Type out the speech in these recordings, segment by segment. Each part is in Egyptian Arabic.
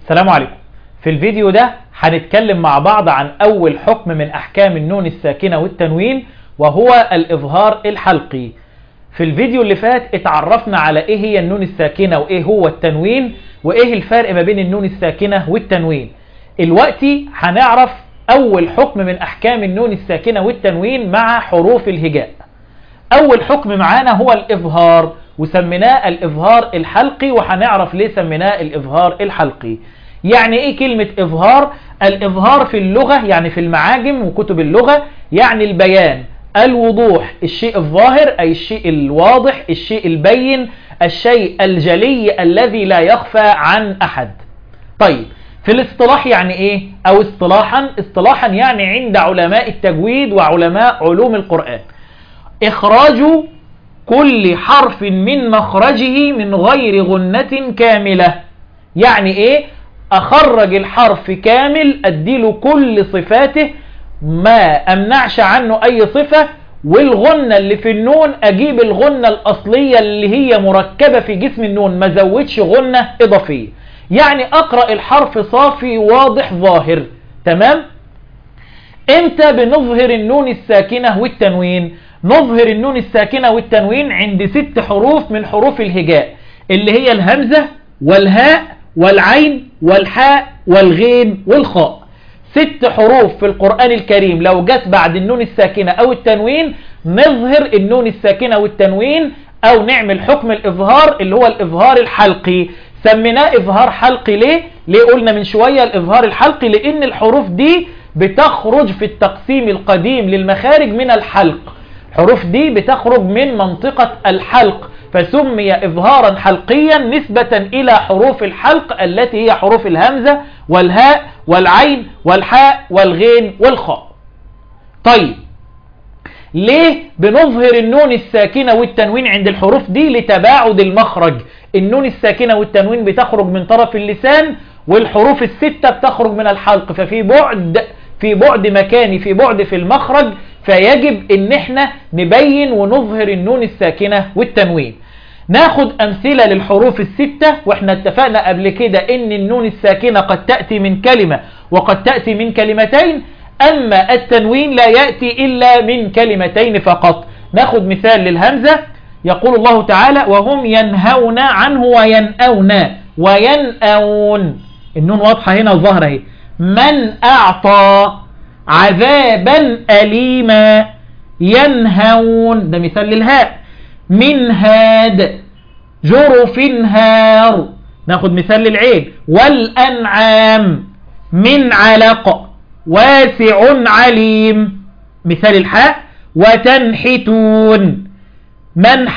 السلام عليكم في الفيديو ده هنتكلم مع بعض عن أول حكم من أحكام النون الساكنة والتنوين وهو الإظهار الحلقي في الفيديو اللي فات اتعرفنا على إيه هي النون الساكنة وإيه هو التنوين وإيه الفرق ما بين النون الساكنة والتنوين الوقتي هنعرف أول حكم من أحكام النون الساكنة والتنوين مع حروف الهجاء أول حكم معانا هو الإظهار وسميناه الإظهار الحلقي وهنعرف ليه سميناه الإظهار الحلقي يعني إيه كلمة إظهار؟ الإظهار في اللغة يعني في المعاجم وكتب اللغة يعني البيان الوضوح الشيء الظاهر أي الشيء الواضح الشيء البين الشيء الجلي الذي لا يخفى عن أحد طيب في الاصطلاح يعني ايه او اصطلاحا اصطلاحا يعني عند علماء التجويد وعلماء علوم القرآن اخراج كل حرف من مخرجه من غير غنة كاملة يعني ايه اخرج الحرف كامل اديله كل صفاته ما امنعش عنه اي صفة والغنة اللي في النون اجيب الغنة الاصلية اللي هي مركبة في جسم النون ما زودش غنة اضافية يعني اقرأ الحرف صافي واضح ظاهر تمام امتى بنظهر النون الساكنة والتنوين نظهر النون الساكنة والتنوين عند ست حروف من حروف الهجاء اللي هي الهمزة والهاء والعين والحاء والغين والخاء ست حروف في القرآن الكريم لو جت بعد النون الساكنة او التنوين نظهر النون الساكنة والتنوين او نعمل حكم الاظهار اللي هو الاظهار الحلقي سميناه اظهار حلقي ليه ليه قلنا من شوية الاظهار الحلقي لان الحروف دي بتخرج في التقسيم القديم للمخارج من الحلق الحروف دي بتخرج من منطقة الحلق فسمي إظهارا حلقيا نسبة إلى حروف الحلق التي هي حروف الهمزة والهاء والعين والحاء والغين والخاء طيب ليه بنظهر النون الساكنة والتنوين عند الحروف دي لتباعد المخرج النون الساكنة والتنوين بتخرج من طرف اللسان والحروف الستة بتخرج من الحلق ففي بعد في بعد مكاني في بعد في المخرج فيجب ان احنا نبين ونظهر النون الساكنة والتنوين ناخد امثلة للحروف الستة واحنا اتفقنا قبل كده ان النون الساكنة قد تأتي من كلمة وقد تأتي من كلمتين اما التنوين لا يأتي الا من كلمتين فقط ناخد مثال للهمزة يقول الله تعالى وهم ينهون عنه وينأون وينأون النون واضحة هنا الظهر اهي من أعطى عذابا أليما ينهون ده مثال للهاء من هاد جرف هار ناخد مثال للعين والأنعام من علق واسع عليم مثال الحاء وتنحتون من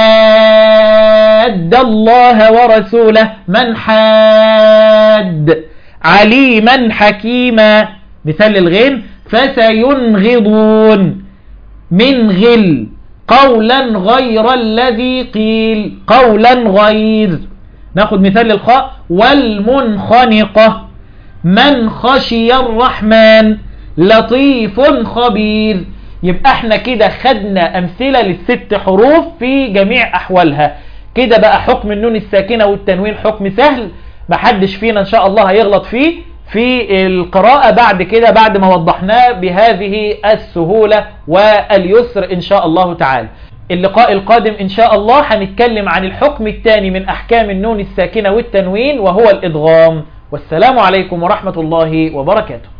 حاد الله ورسوله من حاد عليما حكيما مثال الغين فسينغضون من غل قولا غير الذي قيل قولا غير ناخد مثال للخاء والمنخنقة من خشي الرحمن لطيف خبير يبقى احنا كده خدنا امثلة للست حروف في جميع احوالها كده بقى حكم النون الساكنة والتنوين حكم سهل محدش فينا ان شاء الله هيغلط فيه في القراءة بعد كده بعد ما وضحناه بهذه السهولة واليسر ان شاء الله تعالى اللقاء القادم ان شاء الله هنتكلم عن الحكم الثاني من احكام النون الساكنة والتنوين وهو الادغام والسلام عليكم ورحمة الله وبركاته